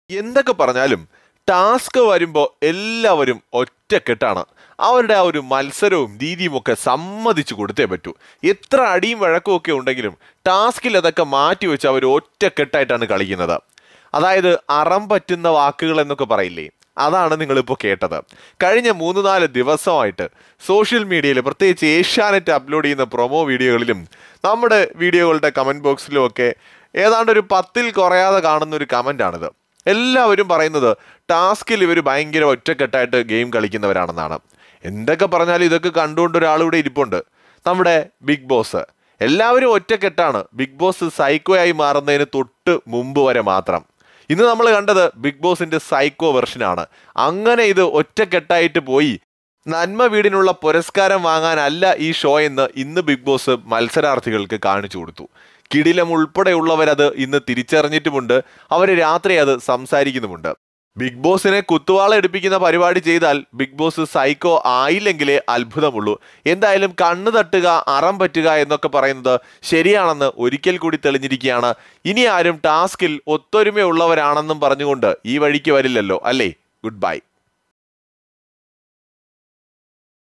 എന്തൊക്കെ പറഞ്ഞാലും ടാസ്ക് വരുമ്പോൾ എല്ലാവരും ഒറ്റക്കെട്ടാണ് അവരുടെ ആ ഒരു മത്സരവും രീതിയും ഒക്കെ സമ്മതിച്ചു കൊടുത്തേ പറ്റൂ എത്ര അടിയും വഴക്കും ഒക്കെ ഉണ്ടെങ്കിലും ടാസ്കിൽ അതൊക്കെ മാറ്റിവെച്ച് അവർ ഒറ്റക്കെട്ടായിട്ടാണ് കളിക്കുന്നത് അതായത് അറം പറ്റുന്ന വാക്കുകൾ എന്നൊക്കെ പറയില്ലേ അതാണ് നിങ്ങളിപ്പോൾ കേട്ടത് കഴിഞ്ഞ മൂന്ന് നാല് ദിവസമായിട്ട് സോഷ്യൽ മീഡിയയിൽ പ്രത്യേകിച്ച് ഏഷ്യാനെറ്റ് അപ്ലോഡ് ചെയ്യുന്ന പ്രൊമോ വീഡിയോകളിലും നമ്മുടെ വീഡിയോകളുടെ കമൻറ്റ് ബോക്സിലും ഒക്കെ ഏതാണ്ട് ഒരു പത്തിൽ കുറയാതെ കാണുന്ന ഒരു കമൻ്റാണിത് എല്ലാവരും പറയുന്നത് ടാസ്കിൽ ഇവർ ഭയങ്കര ഒറ്റക്കെട്ടായിട്ട് ഗെയിം കളിക്കുന്നവരാണെന്നാണ് എന്തൊക്കെ പറഞ്ഞാലും ഇതൊക്കെ കണ്ടുകൊണ്ട് ഒരാളിവിടെ ഇരിപ്പുണ്ട് നമ്മുടെ ബിഗ് ബോസ് എല്ലാവരും ഒറ്റക്കെട്ടാണ് ബിഗ് ബോസ് സൈക്കോയായി മാറുന്നതിന് തൊട്ട് മുമ്പ് വരെ മാത്രം ഇന്ന് നമ്മൾ കണ്ടത് ബിഗ് ബോസിന്റെ സൈക്കോ വെർഷനാണ് അങ്ങനെ ഇത് ഒറ്റക്കെട്ടായിട്ട് പോയി നന്മ വീടിനുള്ള പുരസ്കാരം വാങ്ങാനല്ല ഈ ഷോ എന്ന് ഇന്ന് ബിഗ് ബോസ് മത്സരാർത്ഥികൾക്ക് കാണിച്ചു കൊടുത്തു കിടിലം ഉൾപ്പെടെയുള്ളവരത് ഇന്ന് തിരിച്ചറിഞ്ഞിട്ടുമുണ്ട് അവർ രാത്രി അത് സംസാരിക്കുന്നുമുണ്ട് ബിഗ് ബോസിനെ കുത്തുവാള എടുപ്പിക്കുന്ന പരിപാടി ചെയ്താൽ ബിഗ് ബോസ് സൈക്കോ ആയില്ലെങ്കിലേ അത്ഭുതമുള്ളൂ എന്തായാലും കണ്ണു തട്ടുക അറം പറ്റുക എന്നൊക്കെ പറയുന്നത് ശരിയാണെന്ന് ഒരിക്കൽ കൂടി തെളിഞ്ഞിരിക്കുകയാണ് ഇനി ആരും ടാസ്കിൽ ഒത്തൊരുമയുള്ളവരാണെന്നും പറഞ്ഞുകൊണ്ട് ഈ വഴിക്ക് വരില്ലല്ലോ അല്ലേ ഗുഡ് ബൈ